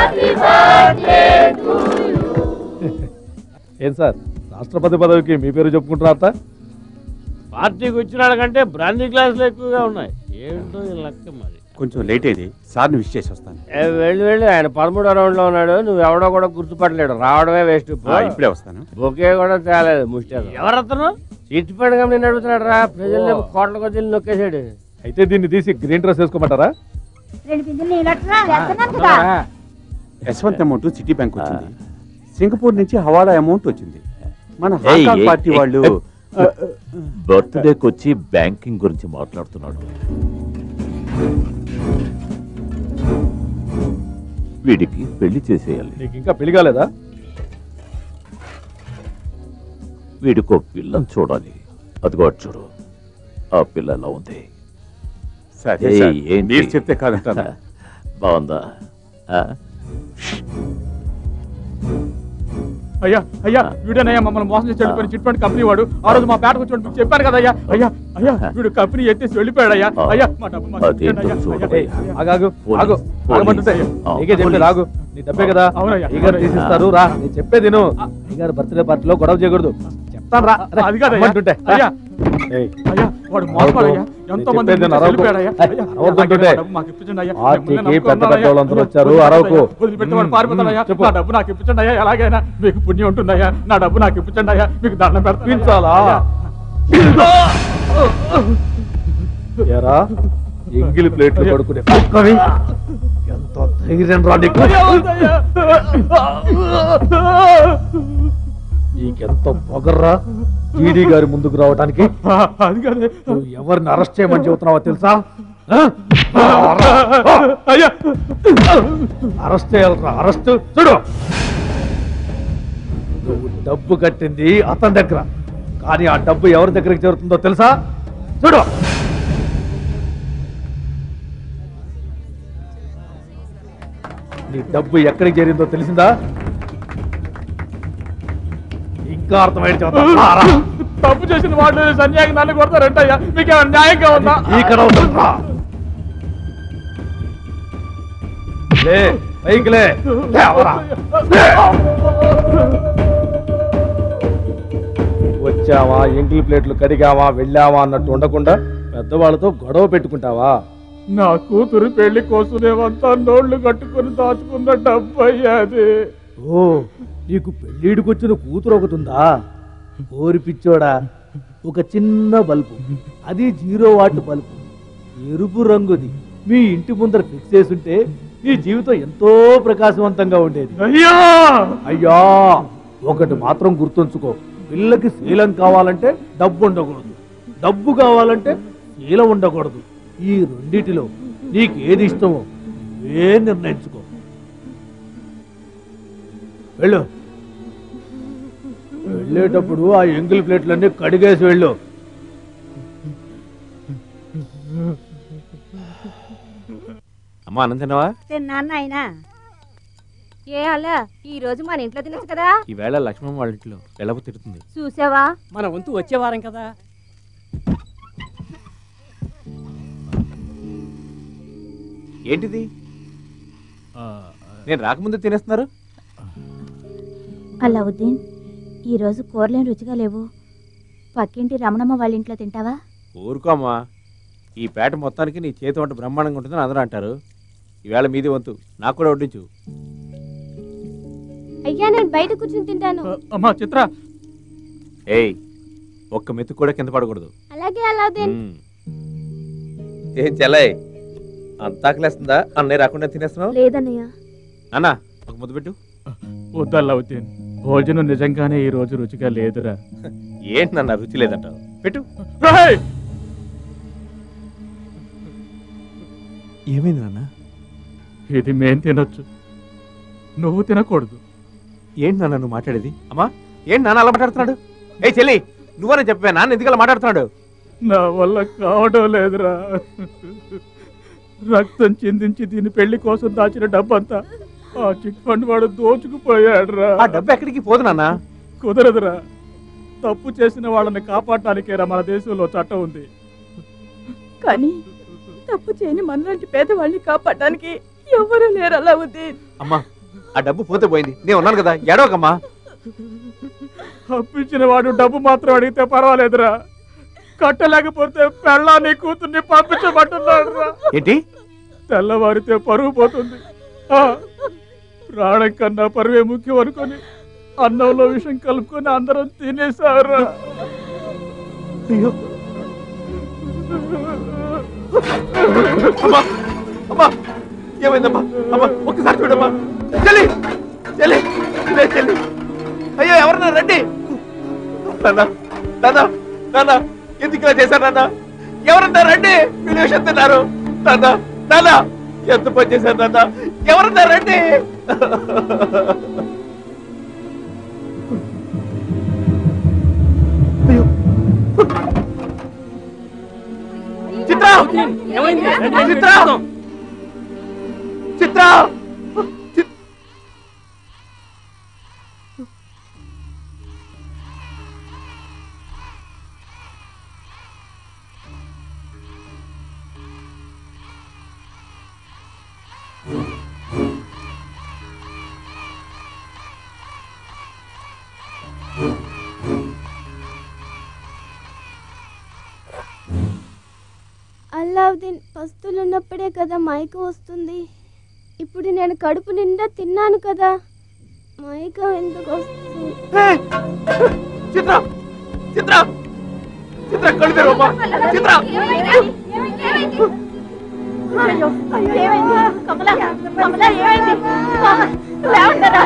ఏం సార్ రాష్ట్రపతి పదవికి మీ పేరు చెప్పుకుంటున్నారా పార్టీకి వచ్చిన కంటే బ్రాందీ గ్లాసులు ఎక్కువగా ఉన్నాయి ఏంటో ఈ లెక్క మరి కొంచెం లేట్ అయింది సార్ని విష్ చేసి వస్తాను ఏ, వెళ్ళి వెళ్ళి ఆయన పదమూడో రౌండ్ లో ఉన్నాడు నువ్వు ఎవడో కూడా గుర్తుపట్టలేడు రావడమే వేస్ట్ ఆ, ఇప్పుడే వస్తాను బొకే కూడా తేలేదు ముష్టి ఎవరతను చిట్టి పండుగ నేను అడుగుతున్నాడు రా ప్రజల్ని కోట్ల కొద్ది నొక్కేసాడు అయితే దీన్ని తీసి గ్రీన్ డ్రెస్ వేసుకోమంటారా రెండు బిందెలు నీళ్ళట్రా వేస్తున్నాను కదా యశ్వంత్ అమౌంట్ సిటీ బ్యాంక్ వచ్చింది సింగపూర్ నుంచి హవాలా అమౌంట్ వచ్చింది మన ఏయ్, హాంకాంగ్ ఏయ్, పార్టీ ఏయ్, వాళ్ళు బర్త్డేకి వచ్చి బ్యాంకింగ్ గురించి మాట్లాడుతున్నాడు వీడికి పెళ్లి చేసేయాలి నీకు ఇంకా పెళ్లి కాలేదా వీడికో పిల్లని చూడాలి అదిగో అటు చూడు ఆ పిల్ల ఎలా ఉంది సరే ఏయ్, సార్, ఏంటి? మీరు చెప్తే కాదంటారా బాగుందా ఆ? అయ్యా అయ్యా వీడనయ్యా మమ్మల్ని మోసం చేసి వెళ్ళిపోయిన చిట్ ఫండ్ కంపెనీ వాడు ఆ రోజు మా పేటకు వచ్చి మీకు చెప్పాను కదా అయ్యా అయ్యా అయ్యా వీడు కంపెనీ ఎత్తేసి వెళ్ళిపోయాడు అయ్యా అయ్యా మా డబ్బు మాకు అదేంటో ఇచ్చేయండి అయ్యా. చూడు. అయ్యా, ఏయ్, ఆగాగు పోలీస్, ఆగు పోలీస్. ఆగమంటుంటే ఆ, నీకే చెప్పి పోలీస్. రాగు నీ డబ్బే కదా అవునయ్యా, ఈ గారు అవునయ్యా. తీసిస్తారు రా నేను చెప్పేది విను ఈ గారు బర్త్డే పార్టీలో గొడవ చేయకూడదు చెప్తాను రా రా, అది కాదయ్యా. రమ్మంటుంటే. అయ్యా ఏయ్, అయ్యా వాడు మోసపోయాడయ్యా ఎంతో మంది చెప్పేది నుంచి అరవకు. వెళ్ళిపోయాడు అయ్యా. ఏయ్, అయ్యా, అరవద్దంటుంటే. అలాగే నా డబ్బు మాకు ఇప్పించండి అయ్యా. పార్టీకి మిమ్మల్ని నమ్ముకున్నాను పెద్ద పెద్ద అయ్యా. వాళ్ళందరూ వచ్చారు, వదిలిపెట్టండి అరవకు. అయ్యా. వదిలిపెట్టి వాడు మ్మ్, పారిపోతాడు అయ్యా. చెప్పు. నా డబ్బు నాకు ఇప్పించండి అయ్యా ఎలాగైనా మీకు పుణ్యం ఉంటుంది అయ్యా నా డబ్బు నాకు ఇప్పించండి అయ్యా మీకు దండం పెడతాను అయ్యా. ఇప్పించాలా? అయ్యా. ఏరా ఎంగిలి ప్లేట్లు పడుకునే కుక్కవి ఎంత ధైర్యం రా నీకు అయ్యా, వద్దయ్యా. నీకెంత పొగర్రా టీడీ గారి ముందుకు రావడానికి అది కాదే నువ్వు ఎవరిని అరెస్ట్ చేయమని చెబుతున్నావో తెలుసా ఆ? అయ్యా అరెస్ట్ చేయాలరా అరెస్ట్ చూడు నువ్వు డబ్బు కట్టింది అతని దగ్గర కానీ ఆ డబ్బు ఎవరి దగ్గరికి చేరుతుందో తెలుసా చూడు నీ డబ్బు ఎక్కడికి చేరిందో తెలిసిందా ఇంకా అర్థమైంది చెబుతా రా. తప్పు చేసిన వాళ్ళు సన్యాసి నన్ను కొడతారంటయ్యా మీకు ఏమైనా న్యాయంగా ఉందా ఈ కనవసరం రా. లే పైకి లే లేవరా. వచ్చావా ఎంగిల్ ప్లేట్లు కడిగావా వెళ్ళావా అన్నట్టు ఉండకుండా పెద్దవాళ్ళతో గొడవ పెట్టుకుంటావా నా కూతురు పెళ్లి కోసమేమంతా నోళ్లు కట్టుకుని దాచుకున్న డబ్బు అయ్యా అది ఓ నీకు పెళ్ళిడికి వచ్చిన కూతురు ఒకటి ఉందా ఓరి పిచ్చోడా ఒక చిన్న బల్బు అది జీరో వాట్ బల్బు ఎరుపు రంగుది మీ ఇంటి ముందర ఫిక్స్ చేసుంటే నీ జీవితం ఎంతో ప్రకాశవంతంగా ఉండేది అయ్యా అయ్యా ఒకటి మాత్రం గుర్తుంచుకో పిల్లకి శీలం కావాలంటే డబ్బు ఉండకూడదు డబ్బు కావాలంటే శీలం ఉండకూడదు ఈ రెండిటిలో నీకు ఏది ఇష్టమో ఏ నిర్ణయించుకో వెళ్ళు వెళ్ళేటప్పుడు ఆ ఎంగిల్ ప్లేట్లన్నీ కడిగేసి వెళ్ళు అమ్మా అన్నం తిన్నావా తిన్నాను నాయనా ఏ అలా ఈ రోజు మన ఇంట్లో తినచ్చు కదా ఈవేళ లక్ష్మణ్ వాళ్ళ ఇంట్లో ఎలాగో తిరుగుతుంది చూసావా మన వంతు వచ్చే వారం కదా ఏంటిది నేను రాకముందే తినేస్తున్నారు అలావుద్దీన్ ఈరోజు కూరలేం రుచిగా లేవు పక్కింటి రమణమ్మ వాళ్ళ ఇంట్లో తింటావా ఊరుకోమ్మా ఈ పేట మొత్తానికి నీ చేతి వంట బ్రహ్మాండంగా ఉంటుందని అందరూ అంటారు ఈవేళ మీది వంతు నాకు కూడా వడ్డించు అయ్యా నేను బయట కూర్చుని తింటాను అమ్మా చిత్ర ఏయ్ ఒక్క మెతుకు కూడా కింద పడకూడదు అలాగే అలావుద్దీన్ మ్మ్. ఏం చెల్లయ్ అంత ఆకలేస్తుందా అన్నయ్య రాకుండా తినేస్తున్నావు లేదన్నయ్య అన్నా ఒక ముద్దు పెట్టు వద్దల్లవుద్దీన్ భోజనం నిజంగానే ఈ రోజు రుచిగా లేదురా ఏంటి నన్న రుచి లేదంటావు పెట్టు రేయ్! ఏమైంది నాన్న ఇది మేం తినొచ్చు నువ్వు తినకూడదు ఏంటి నాన్న నువ్వు మాట్లాడేది అమ్మా ఏంటి నాన్న అలా మాట్లాడుతున్నాడు ఏ చెల్లి నువ్వనే చెప్పా నాన్న ఎందుకు అలా మాట్లాడుతున్నాడు నా వల్ల కావడం లేదురా రక్తం చిందించి దీని పెళ్లి కోసం దాచిన డబ్బంతా ఆ చిట్ ఫండ్ వాడు దోచుకుపోయాడురా ఆ డబ్బు ఎక్కడికి పోదు నాన్న కుదరదురా తప్పు చేసిన వాళ్ళని కాపాడటానికేరా మన దేశంలో చట్టం ఉంది కానీ తప్పు చేయని మనలాంటి పేదవాళ్ళని కాపాడడానికి ఎవరూ లేరు అలావుద్దీన్ అమ్మా ఆ డబ్బు పోతే పోయింది నేను ఉన్నాను కదా ఏడవకమ్మా అప్పించిన వాడు డబ్బు మాత్రం అడిగితే పర్వాలేదురా కట్టలేకపోతే పెళ్ళాన్ని కూతుర్ని పంపించమంటున్నాడు రా ఏంటి తెల్లవారితే పరువు పోతుంది ఆ, ప్రాణం కన్నా పరువే ముఖ్యం అనుకొని అన్నంలో విషం కలుపుకొని అందరం తినేసారా అయ్యో అమ్మా అమ్మా ఏమైందమ్మా అమ్మా ఒక్కసారి చూడమ్మా చెల్లి చెల్లి లే చెల్లి అయ్యో ఎవరన్నా రండి నాన్న నాన్న నాన్న ఎందుకు ఇలా చేశారు నాన్న ఎవరన్నా రండి వీళ్ళు విషయం తిన్నారు నాన్న నాన్న ఎంత పని చేశారు నాన్న ఎవరన్నా రండి అయ్యో చిత్ర చిత్ర చిత్ర చిత్- అల్లావుద్దీన్ పస్తులున్నప్పుడే కదా మైకం వస్తుంది ఇప్పుడు నేను కడుపు నిండా తిన్నాను కదా మైకం ఎందుకు వస్తుంది ఏయ్! చిత్ర చిత్ర చిత్ర కళ్ళు తెరవమ్మా చిత్ర అయ్యో అయ్యో ఏమైంది కమల కమల ఏమైంది లేవంటారా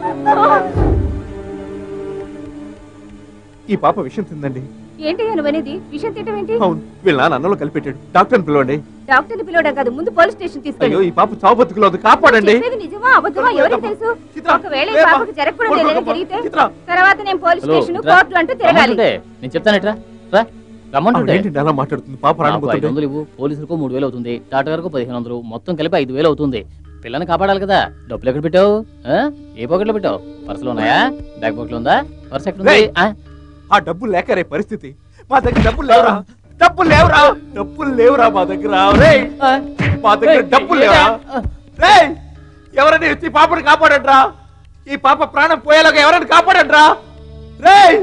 ఈ పాప విషయం తిందండి ఏంటి నువ్వనేది విషయం తింటం ఏంటి అవును వీళ్ళ నాన్న అన్నంలో కలిపెట్టాడు డాక్టర్ని పిలవండి డాక్టర్ని పిలవడం కాదు ముందు పోలీస్ స్టేషన్ అయ్యో తీసుకెళ్ళు ఈ పాప చావు బతుకులో ఉంది కాపాడండి చెప్పేది నిజమా అబద్ధమా ఎవరికి తెలుసు చిత్ర, ఒకవేళ ఈ లేమ్మా. పాపకు జరగకూడదు ఏదైనా కొడుకోమ్మా. జరిగితే చిత్ర తర్వాత నేను పోలీస్ హలో, స్టేషన్ ఇట్రా. కోర్టు అంటూ తిరగాలి రమ్మంటుంటే నేను చెప్తానట్రా రా రమ్మంటుంటే ఏంటి అలా మాట్లాడుతుంది పాప నాకు ఐదు రానిపోతుంది వందలు ఇవ్వు పోలీసులకు మూడు వేలు అవుతుంది టాటా గారికి పదిహేను వందలు మొత్తం కలిపి ఐదు వేలు అవుతుంది పిల్లని కాపాడాలి కదా డబ్బులు ఎక్కడ పెట్టావు ఆ? ఏ పాకెట్లో పెట్టావు పర్సులో ఉన్నాయా బ్యాగ్ పాకెట్లో ఉందా పర్స్ ఎక్కడ ఉంది రేయ్. ఆ? ఆ డబ్బులు లేక రే పరిస్థితి మా దగ్గర డబ్బులు లేవురా డబ్బులు లేవురా డబ్బులు లేవురా మా దగ్గర రేయ్ ఆ? మా దగ్గర డబ్బులు లేవురా రేయ్ ఎవరైనా వచ్చి ఈ పాపని కాపాడండ్రా ఈ పాప ప్రాణం పోయేలాగా ఎవరైనా కాపాడండ్రా రేయ్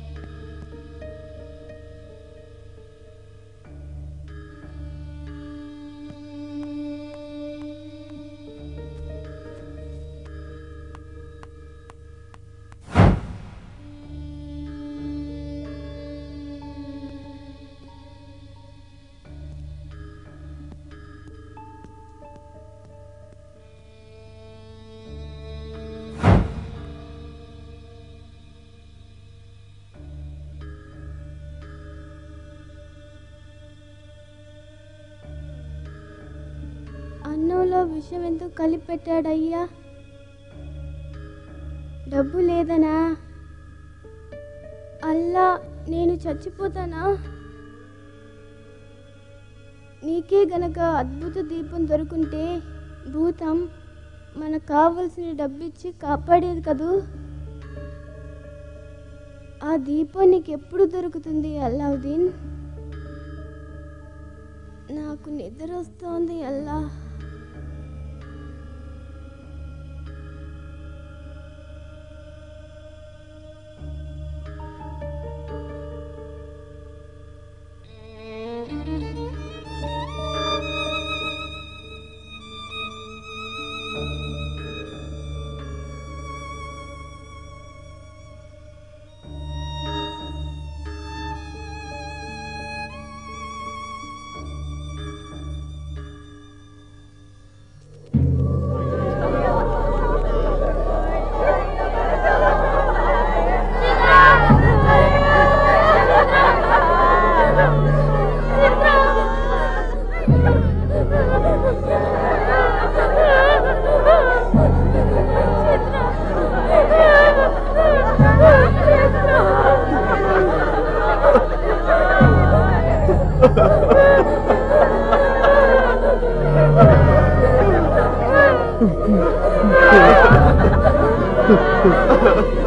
అన్నంలో విషం ఎందుకు కలిపి పెట్టాడయ్యా డబ్బు లేదనా అల్లా నేను చచ్చిపోతానా నీకే గనక అద్భుత దీపం దొరుకుంటే భూతం మనకు కావలసిన డబ్బిచ్చి కాపాడేది కదూ ఆ దీపం నీకు ఎప్పుడు దొరుకుతుంది అల్లావుద్దీన్ నాకు నిద్ర వస్తోంది అల్లా ఆ